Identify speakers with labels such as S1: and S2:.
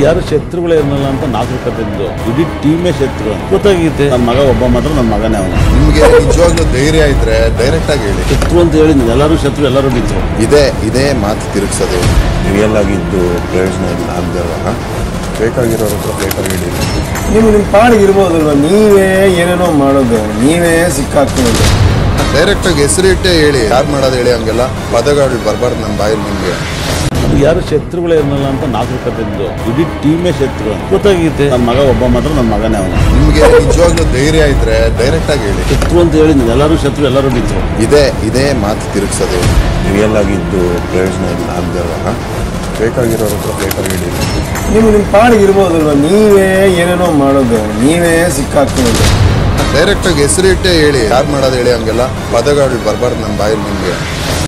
S1: ಯಾರು ಶತ್ರುಗಳೇ ಇರಲ್ಲ ಅಂತ ನಾಗರಿಕತೆಂದು ಇಡೀ ಟೀಮೇ ಶತ್ರು ಗೊತ್ತಾಗೈತೆ ನನ್ನ ಮಗ ಒಬ್ಬ ಮಾತ್ರ ನನ್ನ ಮಗನೇ ಅವನು
S2: ನಿಮ್ಗೆ ನಿಜವಾಗ್ಲೂ ಧೈರ್ಯ ಇದ್ರೆ ಡೈರೆಕ್ಟ್ ಆಗಿ ಹೇಳಿ
S1: ಶತ್ರು ಅಂತ ಹೇಳಿ ಎಲ್ಲರೂ ಶತ್ರು ಎಲ್ಲರೂ ಮಿತ್ರ
S2: ಇದೇ ಇದೇ ಮಾತು ತಿರುಗಿಸೋದು ರಿಯಲ್ ಆಗಿದ್ದು ಪ್ರಯೋಜನ ಇಲ್ಲ ಆಗ್ದವಾಗ ಬೇಕಾಗಿರೋರ ಹತ್ರ ಬೇಕಾಗಿ ಹೇಳಿ
S3: ನೀವು ನಿಮ್ಮ ಪಾಡಿಗೆ ಇರ್ಬೋದಲ್ವ ನೀವೇ ಏನೇನೋ ಮಾಡೋದು ನೀವೇ ಸಿಕ್ಕಾಕ್ಕೊಳ್ಳೋದು
S2: ಡೈರೆಕ್ಟ್ ಆಗಿ ಹೆಸರಿಟ್ಟೇ ಹೇಳಿ ಯಾರು ಮಾಡೋದು ಹೇಳಿ ಹಂಗೆಲ್ಲ ಪದಗಳು ಬರಬಾರ್ದು ನನ್ನ ಬಾಯಲ್ಲಿ ನಿಮಗೆ
S1: ಯಾರು ಶತ್ರುಗಳೇ ಇರಲ್ಲ ಅಂತ ನಾಗರಿಕತೆಂದು ಇಡೀ ಟೀಮೇ ಶತ್ರು ಗೊತ್ತಾಗೈತೆ ನನ್ನ ಮಗ ಒಬ್ಬ ಮಾತ್ರ ನನ್ನ ಮಗನೇ ಅವನು
S2: ನಿಮ್ಗೆ ನಿಜವಾಗ್ಲೂ ಧೈರ್ಯ ಇದ್ರೆ ಡೈರೆಕ್ಟ್ ಆಗಿ ಹೇಳಿ
S1: ಶತ್ರು ಅಂತ ಹೇಳಿ ಎಲ್ಲರೂ ಶತ್ರು ಎಲ್ಲರೂ ಮಿತ್ರ
S2: ಇದೇ ಇದೇ ಮಾತು ತಿರುಗಿಸೋದು ರಿಯಲ್ ಆಗಿದ್ದು ಪ್ರಯೋಜನ ಇಲ್ಲ ಆಗ್ದವಾಗ ಬೇಕಾಗಿರೋರ ಹತ್ರ ಬೇಕಾಗಿ ಹೇಳಿ
S3: ನೀವು ನಿಮ್ಮ ಪಾಡಿಗೆ ಇರ್ಬೋದಲ್ವ ನೀವೇ ಏನೇನೋ ಮಾಡೋದು ನೀವೇ ಸಿಕ್ಕಾಕ್ಕೊಳ್ಳೋದು
S2: ಡೈರೆಕ್ಟ್ ಆಗಿ ಹೆಸರಿಟ್ಟೇ ಹೇಳಿ ಯಾರು ಮಾಡೋದು ಹೇಳಿ ಹಂಗೆಲ್ಲ ಪದಗಳು ಬರಬಾರ್ದು ನನ್ನ ಬಾಯಲ್ಲಿ ನಿಮಗೆ